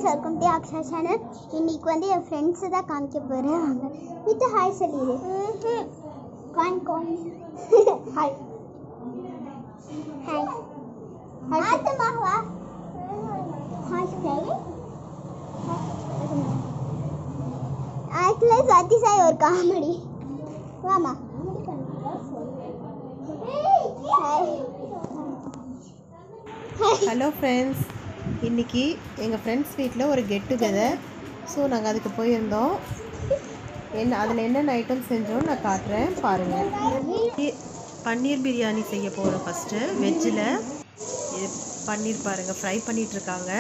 friends welcome to Aksha channel இன்னைக்கு வந்து என் friends தான் காமிக்க போகிறேன் வாங்க வித் ஹாய் சொல்லிடு கான் கான் ஹாய் ஹாய் ஆத்தமா வா ஹாய் சொல்லு ஆக்சுவலாக சத்தி சாய் ஒரு காமெடி வாமா ஹாய் ஹலோ ஃப்ரெண்ட்ஸ் இன்னைக்கு எங்கள் ஃப்ரெண்ட்ஸ் வீட்டில் ஒரு கெட் டுகெதர் ஸோ நாங்கள் அதுக்கு போயிருந்தோம் என்ன அதில் என்னென்ன ஐட்டம் செஞ்சோன்னு நான் காட்டுறேன் பாருங்கள் இ- பன்னீர் பிரியாணி செய்ய போகிறோம் ஃபஸ்ட்டு வெஜ்ஜில் இது பன்னீர் பாருங்கள் ஃப்ரை பண்ணிகிட்ருக்காங்க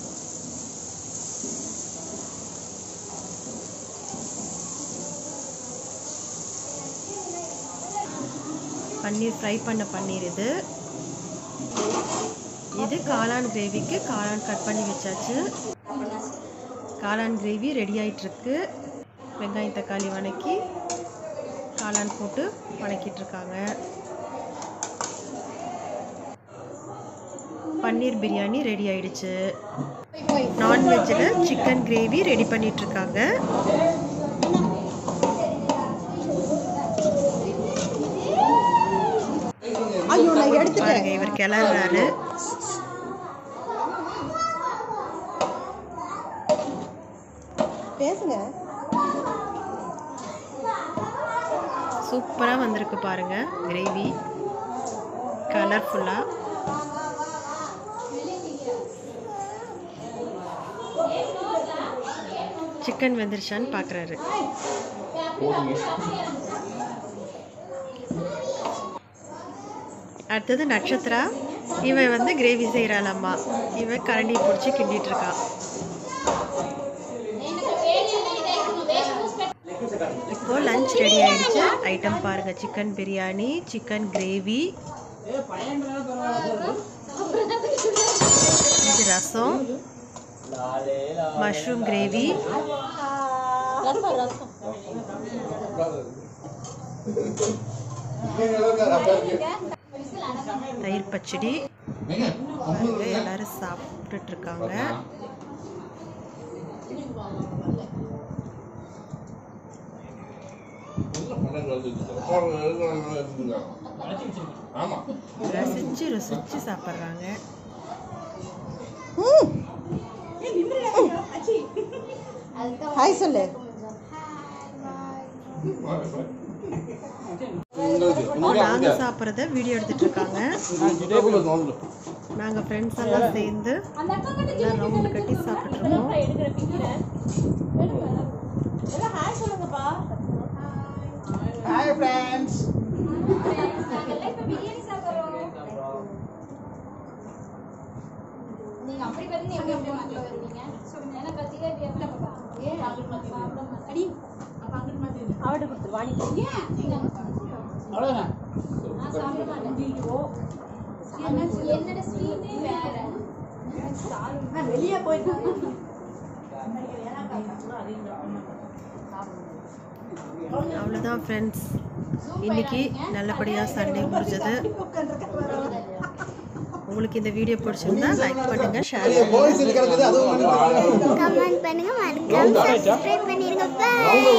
பன்னீர் ஃப்ரை பண்ண பன்னீர் இது இது காளான் கிரேவிக்கு காளான் கட் பண்ணி வச்சாச்சு காளான் கிரேவி ரெடி ஆயிட்டிருக்கு வெங்காயம் தக்காளி வதக்கி காளான் போட்டு வதக்கிட்டு இருக்காங்க பன்னீர் பிரியாணி ரெடி ஆயிடுச்சு நான்வெஜ்ஜில் சிக்கன் கிரேவி ரெடி பண்ணிட்டு இருக்காங்க பாருங்க இவர் கிளறாரு பேசுங்க சூப்பராக வந்திருக்கு பாருங்க கிரேவி கலர்ஃபுல்லாக சிக்கன் வெந்துருச்சான்னு பார்க்குறாரு அடுத்தது நட்சத்திரா இவன் வந்து கிரேவி செய்கிறாளம்மா இவன் கரண்டி பிடிச்சி கிண்டிட்டு இருக்கான் இப்போ லஞ்ச் ரெடி ஆயிடுச்சு ஐட்டம் பாருங்க சிக்கன் பிரியாணி சிக்கன் கிரேவி இது ரசம் மஷ்ரூம் கிரேவி தயிர் பச்சடி பாருங்க, எல்லாரும் சாப்பிட்டுட்டு இருக்காங்க ரசிச்சு ருசிச்சு சாப்பிட்றாங்க ஹாய் சொல்லு நாங்க சாப்பிட்றத வீடியோ எடுத்துட்டு இருக்காங்க நாங்க ஃப்ரெண்ட்ஸ் எல்லாம் சேர்ந்து எல்லாம் ரவுண்ட் கட்டி சாப்பிட்டு இருக்கோம் ஹாய் ஃப்ரெண்ட்ஸ் நீங்க அப்படி வந்து எப்படி எப்படி மாத்தி வருவீங்க எனக்கு கத்திலே ஏன் அடி அவட்ட கொடுத்து வாடி ஏன் நான் சாப்பிட மாட்டேன் என்ன- என்னோட ஸ்வீட்டே வேற வெளியே போயிட்டு அவ்வளோதான் ஃப்ரெண்ட்ஸ் இன்னைக்கு நல்லபடியாக சண்டே முடிஞ்சது உங்களுக்கு இந்த வீடியோ பிடிச்சிருந்தா லைக் பண்ணுங்க ஷேர் பண்ணுங்க கமெண்ட் பண்ணுங்க மறக்காம சப்ஸ்கிரைப் பண்ணிருங்க பாய்